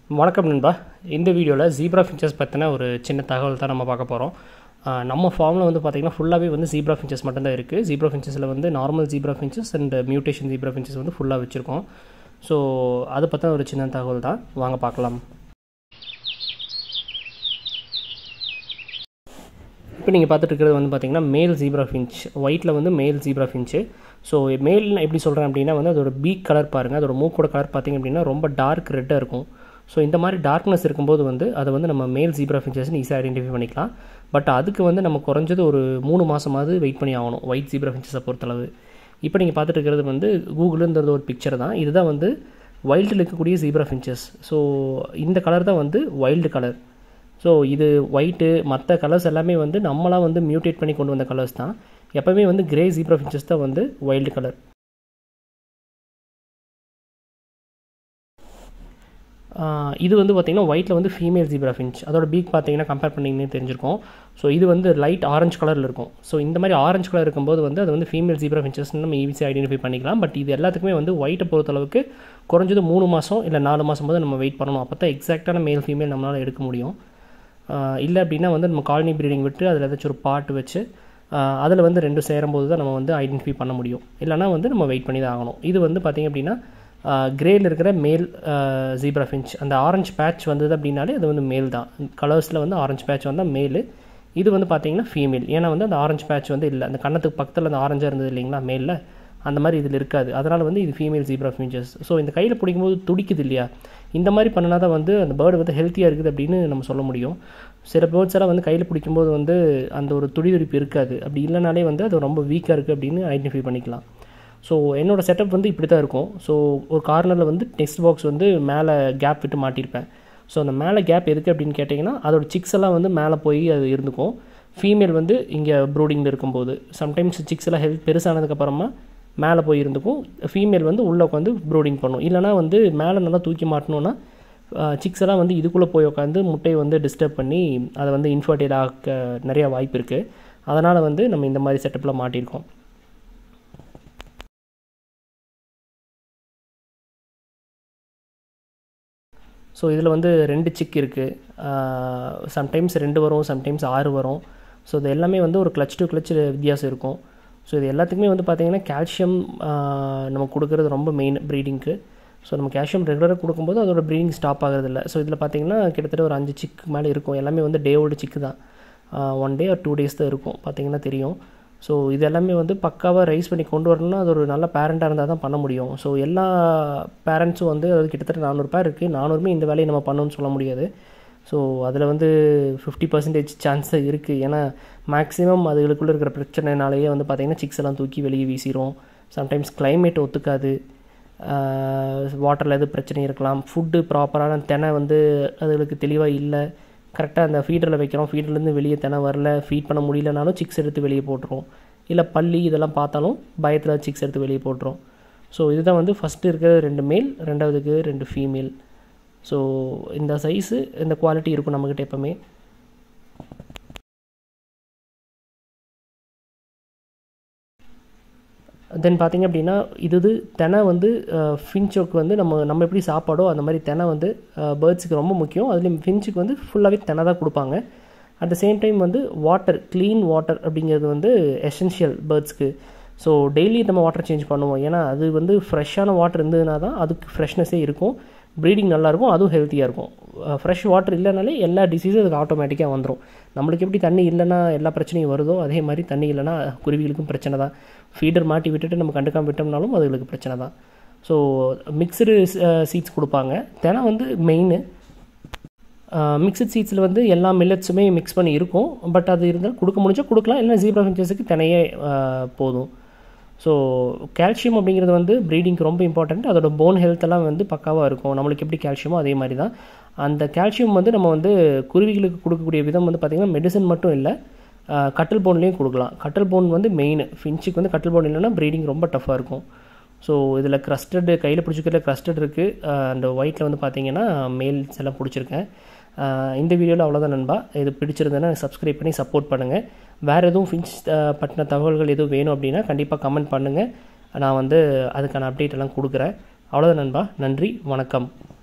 வணக்கம் நண்பா இந்த வீடியோவில் ஜீப்ரா ஃபின்ச்சர்ஸ் பற்றின ஒரு சின்ன தகவல் தான் நம்ம பார்க்க போகிறோம் நம்ம ஃபார்மில் வந்து பார்த்திங்கன்னா ஃபுல்லாகவே வந்து ஜீப்ரா ஃபின்ச்சஸ் மட்டும்தான் இருக்குது ஜீப்ரா ஃபின்ச்சஸில் வந்து normal zebra finches and mutation zebra finches வந்து ஃபுல்லாக வச்சுருக்கோம் ஸோ அதை பற்றின ஒரு சின்ன தகவல் தான் வாங்க பார்க்கலாம் இப்போ நீங்கள் பார்த்துட்டு இருக்கிறது வந்து பார்த்தீங்கன்னா மேல் ஜீப்ரா ஃபின்ச் ஒயிட்டில் வந்து மேல் ஜீப்ரா ஃபின்ச்சு ஸோ மேல் எப்படி சொல்கிறேன் அப்படின்னா வந்து அதோட பீக் கலர் பாருங்கள் அதோட மூக்கோட கலர் பார்த்திங்க அப்படின்னா ரொம்ப டார்க் ரெட்டாக இருக்கும் ஸோ இந்த மாதிரி டார்க்னஸ் இருக்கும்போது வந்து அதை வந்து நம்ம மேல் ஜீப்ரா ஃபின்ச்சஸ்னு ஈஸியாக ஐடென்டிஃபை பண்ணிக்கலாம் பட் அதுக்கு வந்து நம்ம குறைஞ்சது ஒரு மூணு மாதமாவது வெயிட் பண்ணி ஆகணும் ஒயிட் ஜீப்ரா ஃபின்ச்சஸை பொறுத்தளவு இப்போ நீங்கள் பார்த்துட்டு இருக்கிறது வந்து கூகுளுன்றது ஒரு பிக்சர் தான் இதுதான் வந்து வைல்டில் இருக்கக்கூடிய ஜீப்ரா ஃபின்ச்சஸ் ஸோ இந்த கலர் தான் வந்து வைல்டு கலர் ஸோ இது ஒயிட்டு மற்ற கலர்ஸ் எல்லாமே வந்து நம்மளாம் வந்து மியூட்டேட் பண்ணி கொண்டு வந்த கலர்ஸ் தான் எப்போவுமே வந்து கிரே ஜீப்ரா ஃபின்ச்சஸ் தான் வந்து வைல்டு கலர் இது வந்து பார்த்திங்கன்னா ஒயிட்டில் வந்து ஃபீமேல் ஜீப்ரா ஃபின்ச் அதோட பீக் பார்த்தீங்கன்னா கம்பேர் பண்ணிங்கன்னு தெரிஞ்சிருக்கும் ஸோ இது வந்து லைட் ஆரஞ்சு கலரில் இருக்கும் ஸோ இந்த மாதிரி ஆரஞ்சு கலர் இருக்கும்போது வந்து அது வந்து ஃபீமேல் ஜீப்ரா ஃபின்ச்சஸ்னு நம்ம ஈஸியாக ஐடென்டிஃபை பண்ணிக்கலாம் பட் இது எல்லாத்துக்குமே வந்து ஒயிட்டை பொறுத்தளவுக்கு குறைஞ்சது மூணு மாதம் இல்லை நாலு மாதம் போது நம்ம வெயிட் பண்ணணும் அப்போ தான் எக்ஸாக்டான மேல் ஃபீமேல் நம்மளால் எடுக்க முடியும் இல்லை அப்படின்னா வந்து நம்ம காலனி ப்ரீடிங் விட்டு அதில் ஏதாச்சும் ஒரு பாட்டு வச்சு அதில் வந்து ரெண்டும் சேரும்போது தான் நம்ம வந்து ஐடென்டிஃபை பண்ண முடியும் இல்லைனா வந்து நம்ம வெயிட் பண்ணி தான் ஆகணும் இது வந்து பார்த்திங்க அப்படின்னா கிரேயில் இருக்கிற மேல் ஜீப்ரா ஃபின்ச் அந்த ஆரஞ்சு பேட்ச் வந்தது அப்படின்னாலே அது வந்து மேல் தான் கலர்ஸில் வந்து ஆரஞ்சு பேட்ச் வந்தால் மேலு இது வந்து பார்த்திங்கன்னா ஃபீமேல் ஏன்னா வந்து அந்த ஆரஞ்சு பேட்ச் வந்து இல்லை அந்த கண்ணத்துக்கு பக்கத்தில் அந்த ஆரஞ்சாக இருந்தது இல்லைங்களா மேலில் அந்த மாதிரி இதில் இருக்காது அதனால் வந்து இது ஃபீமேல் ஜீப்ரா ஃபின்ச்சஸ் ஸோ இந்த கையில் பிடிக்கும்போது துடிக்குது இல்லையா இந்த மாதிரி பண்ணினா தான் வந்து அந்த பேர்டு வந்து ஹெல்த்தியாக இருக்குது அப்படின்னு நம்ம சொல்ல முடியும் சில பேர்ட்ஸ் எல்லாம் வந்து கையில் பிடிக்கும்போது வந்து அந்த ஒரு துடி துடிப்பு இருக்காது அப்படி இல்லைனாலே வந்து அது ரொம்ப வீக்காக இருக்குது அப்படின்னு ஐடென்டிஃபை பண்ணிக்கலாம் ஸோ என்னோடய செட்டப் வந்து இப்படி தான் இருக்கும் ஸோ ஒரு கார்னரில் வந்து டெக்ஸ்ட் பாக்ஸ் வந்து மேலே கேப் விட்டு மாட்டியிருப்பேன் ஸோ அந்த மேலே கேப் எதுக்கு அப்படின்னு கேட்டிங்கன்னா அதோட சிக்ஸ் எல்லாம் வந்து மேலே போய் அது இருந்துக்கும் ஃபீமேல் வந்து இங்கே ப்ரூடிங்கில் இருக்கும்போது சம்டைம்ஸ் சிக்ஸ் எல்லாம் ஹெல்த் பெருசானதுக்கப்புறமா மேலே போய் இருந்துக்கும் ஃபீமேல் வந்து உள்ளே உட்காந்து ப்ரூடிங் பண்ணும் இல்லைனா வந்து மேலே நல்லா தூக்கி மாட்டணுன்னா சிக்ஸ் எல்லாம் வந்து இதுக்குள்ளே போய் உட்காந்து முட்டையை வந்து டிஸ்டர்ப் பண்ணி அதை வந்து இன்ஃபர்டைல் ஆக்க நிறையா வாய்ப்பு இருக்குது அதனால் வந்து நம்ம இந்த மாதிரி செட்டப்பில் மாட்டியிருக்கோம் ஸோ இதில் வந்து ரெண்டு சிக் இருக்குது சம்டைம்ஸ் ரெண்டு வரும் சம்டைம்ஸ் ஆறு வரும் ஸோ இது எல்லாமே வந்து ஒரு கிளச் டு கிளச் வித்தியாசம் இருக்கும் ஸோ இது எல்லாத்துக்குமே வந்து பார்த்திங்கன்னா கால்சியம் நம்ம கொடுக்குறது ரொம்ப மெயின் ப்ரீடிங்க்கு ஸோ நம்ம கால்சியம் ரெகுலராக கொடுக்கும்போது அதோட ப்ரீடிங் ஸ்டாப் ஆகிறது இல்லை ஸோ இதில் பார்த்திங்கன்னா கிட்டத்தட்ட ஒரு அஞ்சு சிக்கு மேலே இருக்கும் எல்லாமே வந்து டே ஓல்டு சிக்கு தான் ஒன் டே ஒரு டூ டேஸ் தான் இருக்கும் பார்த்திங்கன்னா தெரியும் ஸோ இது எல்லாமே வந்து பக்காவாக ரைஸ் பண்ணி கொண்டு வரணும்னா அது ஒரு நல்ல பேரண்ட்டாக இருந்தால் தான் பண்ண முடியும் ஸோ எல்லா பேரண்ட்ஸும் வந்து அது கிட்டத்தட்ட நானூறு பேர் இருக்குது நானூறுமே இந்த வேலையை நம்ம பண்ணணும்னு சொல்ல முடியாது ஸோ அதில் வந்து ஃபிஃப்டி பர்சன்டேஜ் சான்ஸ் இருக்குது ஏன்னா மேக்ஸிமம் அதுகளுக்குள்ளே இருக்கிற பிரச்சனைனாலேயே வந்து பார்த்திங்கன்னா சிக்ஸ் எல்லாம் தூக்கி வெளியே வீசிடும் சம்டைம்ஸ் கிளைமேட் ஒத்துக்காது வாட்டரில் எது பிரச்சனை இருக்கலாம் ஃபுட்டு ப்ராப்பரான தினை வந்து அதுகளுக்கு தெளிவாக இல்லை கரெக்டாக அந்த ஃபீடரில் வைக்கிறோம் ஃபீடர்லேருந்து வெளியே தினை வரல ஃபீட் பண்ண முடியலனாலும் சிக்ஸ் எடுத்து வெளியே போட்டுரும் இல்லை பள்ளி இதெல்லாம் பார்த்தாலும் பயத்தில் சிக்ஸ் எடுத்து வெளியே போட்டுரும் ஸோ இதுதான் வந்து ஃபஸ்ட்டு இருக்கிற ரெண்டு மேல் ரெண்டாவதுக்கு ரெண்டு ஃபீமேல் ஸோ இந்த சைஸு இந்த குவாலிட்டி இருக்கும் நம்மக்கிட்ட எப்போவுமே தென் பார்த்திங்க அப்படின்னா இது இது தெனை வந்து ஃபின்ச்சோக்கு வந்து நம்ம நம்ம எப்படி சாப்பாடோ அந்த மாதிரி தெனை வந்து பேர்ட்ஸுக்கு ரொம்ப முக்கியம் அதுலேயும் ஃபின்ச்சுக்கு வந்து ஃபுல்லாகவே தெனை தான் கொடுப்பாங்க அட் த சேம் டைம் வந்து வாட்டர் க்ளீன் வாட்டர் அப்படிங்கிறது வந்து எசென்ஷியல் பேர்ட்ஸ்க்கு ஸோ டெய்லி நம்ம வாட்டர் சேஞ்ச் பண்ணுவோம் ஏன்னா அது வந்து ஃப்ரெஷ்ஷான வாட்டர் இருந்ததுனா தான் அதுக்கு ஃப்ரெஷ்னஸே இருக்கும் ப்ரீடிங் நல்லாயிருக்கும் அதுவும் ஹெல்த்தியாக இருக்கும் ஃப்ரெஷ் வாட்டர் இல்லைனாலே எல்லா டிசீஸும் அதுக்கு ஆட்டோமேட்டிக்காக வந்துடும் நம்மளுக்கு எப்படி தண்ணி இல்லைன்னா எல்லா பிரச்சனையும் வருதோ அதே மாதிரி தண்ணி இல்லைன்னா குருவிகளுக்கும் பிரச்சனை தான் ஃபீடர் மாட்டி விட்டுட்டு நம்ம கண்டுக்காம விட்டோம்னாலும் அதுகளுக்கு பிரச்சனை தான் ஸோ மிக்சடு சீட்ஸ் கொடுப்பாங்க தினை வந்து மெயின் மிக்சட் சீட்ஸில் வந்து எல்லா மில்லட்ஸுமே மிக்ஸ் பண்ணி இருக்கும் பட் அது இருந்தால் கொடுக்க முடிஞ்சால் கொடுக்கலாம் இல்லை ஜீப்ரா ஃபின்ச்சஸுக்கு தினையே போதும் ஸோ கால்சியம் அப்படிங்கிறது வந்து ப்ரீடிங்க்கு ரொம்ப இம்பார்ட்டண்ட் அதோட போன் ஹெல்த்தெல்லாம் வந்து பக்காவாக இருக்கும் நம்மளுக்கு எப்படி கால்சியமோ அதே மாதிரி தான் அந்த கால்சியம் வந்து நம்ம வந்து குருவிகளுக்கு கொடுக்கக்கூடிய விதம் வந்து பார்த்திங்கன்னா மெடிசன் மட்டும் இல்லை கட்டல் போன்லேயும் கொடுக்கலாம் கட்டல் போன் வந்து மெயின் ஃபின்ச்சுக்கு வந்து கட்டல் போன் இல்லைன்னா ப்ரீடிங் ரொம்ப டஃப்பாக இருக்கும் ஸோ இதில் க்ரஸ்டட் கையில் பிடிச்சிக்கிற க்ரஸ்டட் இருக்குது அந்த ஒயிட்டில் வந்து பார்த்திங்கன்னா மேல்ஸ் எல்லாம் பிடிச்சிருக்கேன் இந்த வீடியோவில் அவ்வளோதான் நண்பா இது பிடிச்சிருந்தேன்னா சப்ஸ்கிரைப் பண்ணி சப்போர்ட் பண்ணுங்கள் வேறு எதுவும் ஃபின்ச் பற்றின தகவல்கள் எதுவும் வேணும் அப்படின்னா கண்டிப்பாக கமெண்ட் பண்ணுங்கள் நான் வந்து அதுக்கான அப்டேட் எல்லாம் கொடுக்குறேன் அவ்வளோதான் நண்பா நன்றி வணக்கம்